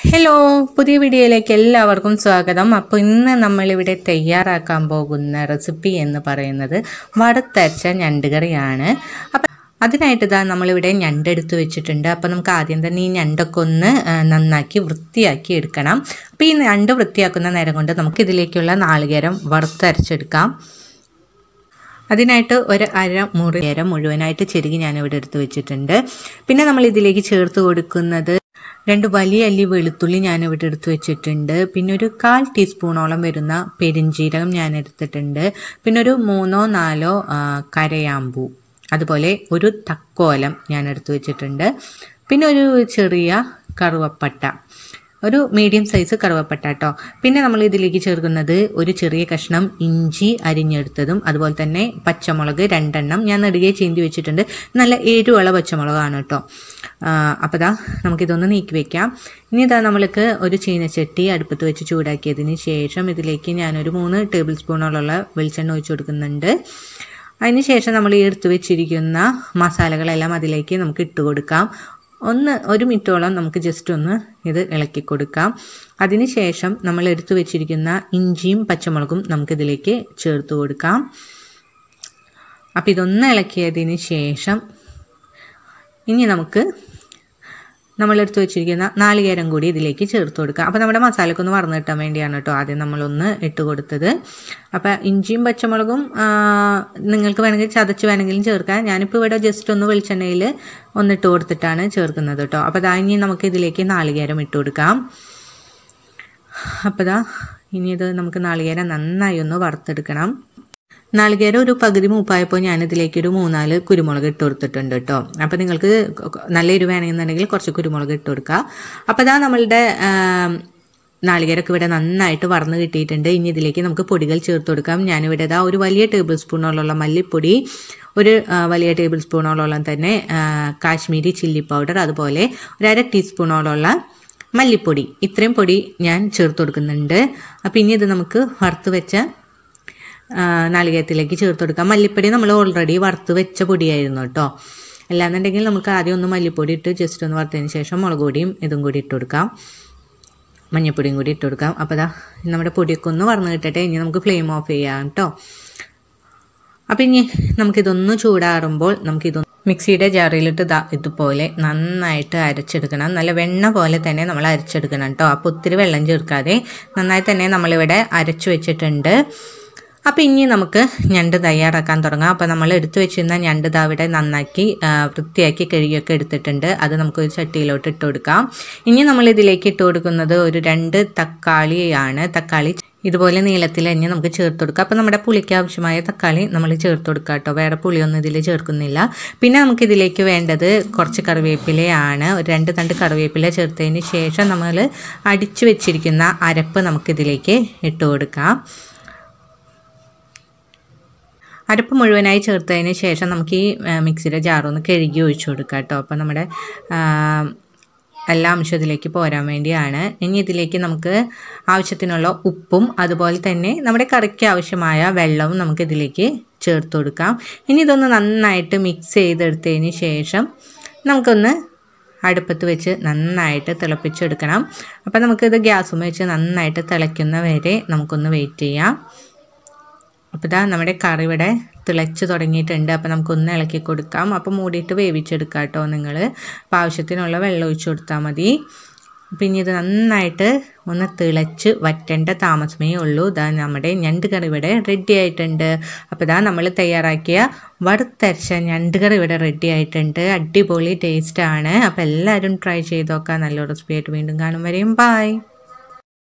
hello പുതിയ വീഡിയോയിലേക്ക് എല്ലാവർക്കും സ്വാഗതം അപ്പോൾ ഇന്ന് നമ്മളിവിടെ തയ്യാറാക്കാൻ പോകുന്ന റെസിപ്പി എന്ന് പറയുന്നത് വറുത്തരച്ച ഞണ്ടുകറിയാണ് അപ്പം അതിനായിട്ട് ഇതാ നമ്മളിവിടെ ഞണ്ടെടുത്ത് വെച്ചിട്ടുണ്ട് അപ്പോൾ നമുക്ക് ആദ്യം തന്നെ ഈ ഞണ്ടൊക്കെ ഒന്ന് ആ, നന്നാക്കി വൃത്തിയാക്കി എടുക്കണം അപ്പോൾ ഈ ഞണ്ട് വൃത്തിയാക്കുന്ന നേരം കൊണ്ട് നമുക്ക് ഇതിലേക്കുള്ള നാളികേരം വറുത്തരച്ചെടുക്കാം അതിനായിട്ട് ഒരു അര മുറി നേരം മുഴുവനായിട്ട് ചെരുകി ഞാനിവിടെ എടുത്ത് വെച്ചിട്ടുണ്ട് പിന്നെ നമ്മൾ ഇതിലേക്ക് ചേർത്ത് കൊടുക്കുന്നത് രണ്ട് വലിയ അല്ലി വെളുത്തുള്ളി ഞാനിവിടെ എടുത്ത് വെച്ചിട്ടുണ്ട് പിന്നെ ഒരു കാൽ ടീസ്പൂണോളം വരുന്ന പെരിഞ്ജീരകം ഞാൻ എടുത്തിട്ടുണ്ട് പിന്നെ ഒരു മൂന്നോ നാലോ ആ, കരയാമ്പൂ അതുപോലെ ഒരു തക്കോലം ഞാൻ എടുത്ത് വെച്ചിട്ടുണ്ട് പിന്നെ ഒരു ചെറിയ കറുവപ്പട്ട ഒരു മീഡിയം സൈസ് കറുവപ്പട്ട കേട്ടോ പിന്നെ നമ്മൾ ഇതിലേക്ക് ചേർക്കുന്നത് ഒരു ചെറിയ കഷ്ണം ഇഞ്ചി അരിഞ്ഞെടുത്തതും അതുപോലെ തന്നെ പച്ചമുളക് രണ്ടെണ്ണം ഞാൻ നെടുകെ ചീന്തി വെച്ചിട്ടുണ്ട് നല്ല എരിവുള്ള പച്ചമുളകാണ് കേട്ടോ അപ്പോൾ ദാ നമുക്കിതൊന്ന് നീക്കി വെക്കാം ഇനി ഇതാ നമ്മൾക്ക് ഒരു ചീനച്ചട്ടി അടുപ്പത്ത് വെച്ച് ചൂടാക്കിയതിന് ശേഷം ഇതിലേക്ക് ഞാനൊരു മൂന്ന് ടേബിൾ സ്പൂണോളമുള്ള വെളിച്ചെണ്ണ ഒഴിച്ചു കൊടുക്കുന്നുണ്ട് അതിന് ശേഷം നമ്മൾ ഈ എടുത്തു വെച്ചിരിക്കുന്ന മസാലകളെല്ലാം അതിലേക്ക് നമുക്ക് ഇട്ട് കൊടുക്കാം ഒന്ന് ഒരു മിനിറ്റോളം നമുക്ക് ജസ്റ്റ് ഒന്ന് ഇത് ഇളക്കി കൊടുക്കാം അതിന് ശേഷം നമ്മൾ എടുത്തു വെച്ചിരിക്കുന്ന ഇഞ്ചിയും പച്ചമുളകും നമുക്കിതിലേക്ക് ചേർത്ത് കൊടുക്കാം അപ്പോൾ ഇതൊന്ന് ഇളക്കിയതിന് ശേഷം ഇനി നമുക്ക് നമ്മൾ എടുത്ത് വെച്ചിരിക്കുന്ന നാളികേരം കൂടി ഇതിലേക്ക് ചേർത്ത് കൊടുക്കുക അപ്പോൾ നമ്മുടെ മസാലക്കൊന്ന് വറന്ന് കിട്ടാൻ വേണ്ടിയാണ് കേട്ടോ ആദ്യം നമ്മളൊന്ന് ഇട്ട് കൊടുത്തത് അപ്പോൾ ഇഞ്ചിയും പച്ചമുളകും ആ, നിങ്ങൾക്ക് വേണമെങ്കിൽ ചതച്ച് വേണമെങ്കിലും ചേർക്കാം ഞാനിപ്പോൾ ഇവിടെ ജസ്റ്റ് ഒന്ന് വെളിച്ചെണ്ണയിൽ ഒന്നിട്ട് കൊടുത്തിട്ടാണ് ചേർക്കുന്നത് കേട്ടോ അപ്പോൾ അതാ ഇനി നമുക്ക് ഇതിലേക്ക് നാളികേരം ഇട്ട് കൊടുക്കാം അപ്പോൾ ദാ ഇനി ഇത് നമുക്ക് നാളികേരം നന്നായി ഒന്ന് വറുത്തെടുക്കണം നാളികേരം ഒരു പകുതി മൂപ്പായപ്പോൾ ഞാനിതിലേക്ക് ഒരു മൂന്നാല് കുരുമുളക് ഇട്ട് കൊടുത്തിട്ടുണ്ട് കേട്ടോ അപ്പോൾ നിങ്ങൾക്ക് നല്ല എരിവ് വേണമെന്നുണ്ടെങ്കിൽ കുറച്ച് കുരുമുളക് ഇട്ട് കൊടുക്കുക അപ്പോൾ ഇതാ നമ്മളുടെ ആം, നാളികേരമൊക്കെ ഇവിടെ നന്നായിട്ട് വറന്ന് കിട്ടിയിട്ടുണ്ട് ഇനി ഇതിലേക്ക് നമുക്ക് പൊടികൾ ചേർത്ത് കൊടുക്കാം ഞാനിവിടെ ഇതാ ഒരു വലിയ ടേബിൾ സ്പൂണോളം മല്ലിപ്പൊടി ഒരു ആ, വലിയ ടേബിൾ സ്പൂണോളം തന്നെ ആ, കാശ്മീരി ചില്ലി പൗഡർ അതുപോലെ ഒരു അര ടീസ്പൂണോളമുള്ള മല്ലിപ്പൊടി ഇത്രയും പൊടി ഞാൻ ചേർത്ത് കൊടുക്കുന്നുണ്ട് അപ്പോൾ ഇനി ഇത് നമുക്ക് വറുത്ത് വെച്ച ആ, നാളികേരത്തിലേക്ക് ചേർത്ത് കൊടുക്കാം മല്ലിപ്പൊടി നമ്മൾ ഓൾറെഡി വറുത്ത് വെച്ച പൊടിയായിരുന്നു കേട്ടോ അല്ലാന്നുണ്ടെങ്കിൽ നമുക്ക് ആദ്യം ഒന്ന് മല്ലിപ്പൊടി ഇട്ട് ജസ്റ്റ് ഒന്ന് വറുത്തതിന് ശേഷം മുളക് പൊടിയും ഇതും കൂടി ഇട്ട് കൊടുക്കാം മഞ്ഞപ്പൊടിയും കൂടി ഇട്ട് കൊടുക്കാം അപ്പോൾ ദാ നമ്മുടെ പൊടിയൊക്കെ ഒന്ന് വറന്ന് കിട്ടട്ടെ ഇനി നമുക്ക് ഫ്ലെയിം ഓഫ് ചെയ്യാം കേട്ടോ അപ്പം ഇനി നമുക്കിതൊന്ന് ചൂടാറുമ്പോൾ നമുക്കിതൊന്ന് മിക്സിയുടെ ജാറിലിട്ട് ദാ ഇതുപോലെ നന്നായിട്ട് അരച്ചെടുക്കണം നല്ല വെണ്ണ പോലെ തന്നെ നമ്മൾ അരച്ചെടുക്കണം കേട്ടോ അപ്പോൾ ഒത്തിരി വെള്ളം ചേർക്കാതെ നന്നായി തന്നെ നമ്മളിവിടെ അരച്ചു വെച്ചിട്ടുണ്ട് അപ്പോൾ ഇനി നമുക്ക് ഞണ്ട് തയ്യാറാക്കാൻ തുടങ്ങാം അപ്പോൾ നമ്മൾ എടുത്തു വെച്ചിരുന്ന ഞണ്ട് ദാ ഇവിടെ നന്നാക്കി ആ, വൃത്തിയാക്കി കഴുകിയൊക്കെ എടുത്തിട്ടുണ്ട് അത് നമുക്ക് ഒരു ചട്ടിയിലോട്ട് ഇട്ട് കൊടുക്കാം ഇനി നമ്മൾ ഇതിലേക്ക് ഇട്ട് കൊടുക്കുന്നത് ഒരു രണ്ട് തക്കാളിയാണ് തക്കാളി ഇതുപോലെ നീളത്തിൽ തന്നെ നമുക്ക് ചേർത്ത് കൊടുക്കാം അപ്പോൾ നമ്മുടെ പുളിക്ക് ആവശ്യമായ തക്കാളി നമ്മൾ ചേർത്ത് കൊടുക്കാം കേട്ടോ വേറെ പുളിയൊന്നും ഇതിൽ ചേർക്കുന്നില്ല പിന്നെ നമുക്ക് ഇതിലേക്ക് വേണ്ടത് കുറച്ച് കറിവേപ്പിലയാണ് ഒരു രണ്ട് തണ്ട് കറിവേപ്പില ചേർത്തതിന് ശേഷം നമ്മൾ അടിച്ചു വെച്ചിരിക്കുന്ന അരപ്പ് നമുക്കിതിലേക്ക് ഇട്ട് കൊടുക്കാം അരപ്പ് മുഴുവനായി ചേർത്തതിന് ശേഷം നമുക്ക് ഈ ആ, മിക്സിയുടെ ജാറൊന്ന് കഴുകി ഒഴിച്ചു കൊടുക്കാം കേട്ടോ അപ്പോൾ നമ്മുടെ ആ, എല്ലാ അംശം ഇതിലേക്ക് പോരാൻ വേണ്ടിയാണ് ഇനി ഇതിലേക്ക് നമുക്ക് ആവശ്യത്തിനുള്ള ഉപ്പും അതുപോലെ തന്നെ നമ്മുടെ കറിക്ക് ആവശ്യമായ വെള്ളവും നമുക്ക് ഇതിലേക്ക് ചേർത്ത് കൊടുക്കാം ഇനി ഇതൊന്ന് നന്നായിട്ട് മിക്സ് ചെയ്തെടുത്തതിന് ശേഷം നമുക്കൊന്ന് അടുപ്പത്ത് വെച്ച് നന്നായിട്ട് തിളപ്പിച്ചെടുക്കണം അപ്പോൾ നമുക്കിത് ഗ്യാസും വെച്ച് നന്നായിട്ട് തിളയ്ക്കുന്ന വരെ നമുക്കൊന്ന് വെയിറ്റ് ചെയ്യാം അപ്പോൾ ഇതാ നമ്മുടെ കറി ഇവിടെ തിളച്ച് തുടങ്ങിയിട്ടുണ്ട് അപ്പോൾ നമുക്കൊന്ന് ഇളക്കി കൊടുക്കാം അപ്പോൾ മൂടിയിട്ട് വേവിച്ചെടുക്കാം കേട്ടോ നിങ്ങൾ അപ്പോൾ ആവശ്യത്തിനുള്ള വെള്ളം ഒഴിച്ചു കൊടുത്താൽ മതി പിന്നെ ഇത് നന്നായിട്ട് ഒന്ന് തിളച്ച് വറ്റേണ്ട താമസമേ ഉള്ളൂ ഇതാ നമ്മുടെ ഞണ്ട് കറി ഇവിടെ റെഡി ആയിട്ടുണ്ട് അപ്പോൾ ഇതാ നമ്മൾ തയ്യാറാക്കിയ വറുത്തരച്ച ഞണ്ട് കറി ഇവിടെ റെഡി ആയിട്ടുണ്ട് അടിപൊളി ടേസ്റ്റാണ് അപ്പോൾ എല്ലാവരും ട്രൈ ചെയ്ത് നോക്കാം നല്ല റെസിപ്പി ആയിട്ട് വീണ്ടും കാണും വരെയും ബായ്